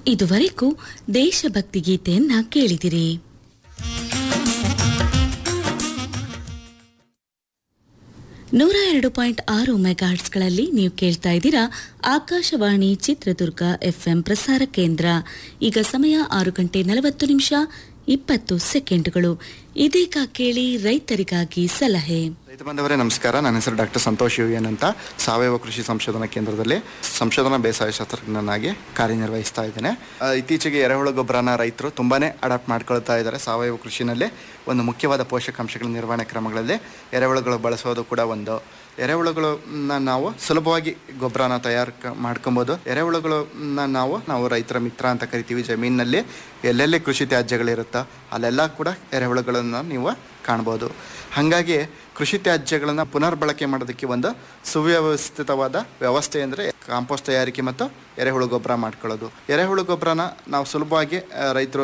ಇದುವರೆಗೂ ದೇಶಭಕ್ತಿ ಗೀತೆಯನ್ನ ಕೇಳಿದಿರಿ ನೂರ ಎರಡು ಪಾಯಿಂಟ್ ಆರು ಮೆಗಾಟ್ಸ್ಗಳಲ್ಲಿ ನೀವು ಕೇಳ್ತಾ ಇದ್ದೀರಾ ಆಕಾಶವಾಣಿ ಚಿತ್ರದುರ್ಗ ಎಫ್ಎಂ ಪ್ರಸಾರ ಕೇಂದ್ರ ಈಗ ಸಮಯ ಆರು ಗಂಟೆ ನಲವತ್ತು ನಿಮಿಷ ಇಪ್ಪತ್ತು ಸೆಕೆಂಡ್ಗಳು ಇದೀಗ ಕೇಳಿ ರೈತರಿಗಾಗಿ ಸಲಹೆ ರೈತ ಬಾಂಧವರೇ ನಮಸ್ಕಾರ ನನ್ನ ಹೆಸರು ಡಾಕ್ಟರ್ ಸಂತೋಷ್ ಯು ಎನ್ ಅಂತ ಸಾವಯವ ಕೃಷಿ ಸಂಶೋಧನಾ ಕೇಂದ್ರದಲ್ಲಿ ಸಂಶೋಧನಾ ಬೇಸಾಯ ಶಾಸ್ತ್ರಜ್ಞನಾಗಿ ಕಾರ್ಯನಿರ್ವಹಿಸ್ತಾ ಇದ್ದೇನೆ ಆ, ಇತ್ತೀಚೆಗೆ ಎರೆಹುಳು ಗೊಬ್ಬರನ ರೈತರು ತುಂಬಾನೇ ಅಡಾಪ್ಟ್ ಮಾಡ್ಕೊಳ್ತಾ ಇದ್ದಾರೆ ಸಾವಯವ ಕೃಷಿನಲ್ಲಿ ಒಂದು ಮುಖ್ಯವಾದ ಪೋಷಕಾಂಶಗಳ ನಿರ್ವಹಣೆ ಕ್ರಮಗಳಲ್ಲಿ ಎರೆಹುಳುಗಳು ಬಳಸೋದು ಕೂಡ ಒಂದು ಎರೆಹುಳುಗಳನ್ನ ನಾವು ಸುಲಭವಾಗಿ ಗೊಬ್ಬರನ ತಯಾರು ಮಾಡ್ಕೊಬೋದು ಎರೆಹುಳುಗಳನ್ನ ನಾವು ನಾವು ರೈತರ ಮಿತ್ರ ಅಂತ ಕರಿತೀವಿ ಜಮೀನಿನಲ್ಲಿ ಎಲ್ಲೆಲ್ಲಿ ಕೃಷಿ ತ್ಯಾಜ್ಯಗಳಿರುತ್ತೋ ಅಲ್ಲೆಲ್ಲ ಕೂಡ ಎರೆಹುಳುಗಳನ್ನು ನೀವು ಕಾಣ್ಬೋದು ಹಾಗಾಗಿ ಕೃಷಿ ತ್ಯಾಜ್ಯಗಳನ್ನು ಪುನರ್ಬಳಕೆ ಮಾಡೋದಕ್ಕೆ ಒಂದು ಸುವ್ಯವಸ್ಥಿತವಾದ ವ್ಯವಸ್ಥೆ ಅಂದರೆ ಕಾಂಪೋಸ್ಟ್ ತಯಾರಿಕೆ ಮತ್ತು ಎರೆಹುಳು ಗೊಬ್ಬರ ಮಾಡ್ಕೊಳ್ಳೋದು ಎರೆಹುಳು ಗೊಬ್ಬರನ ನಾವು ಸುಲಭವಾಗಿ ರೈತರು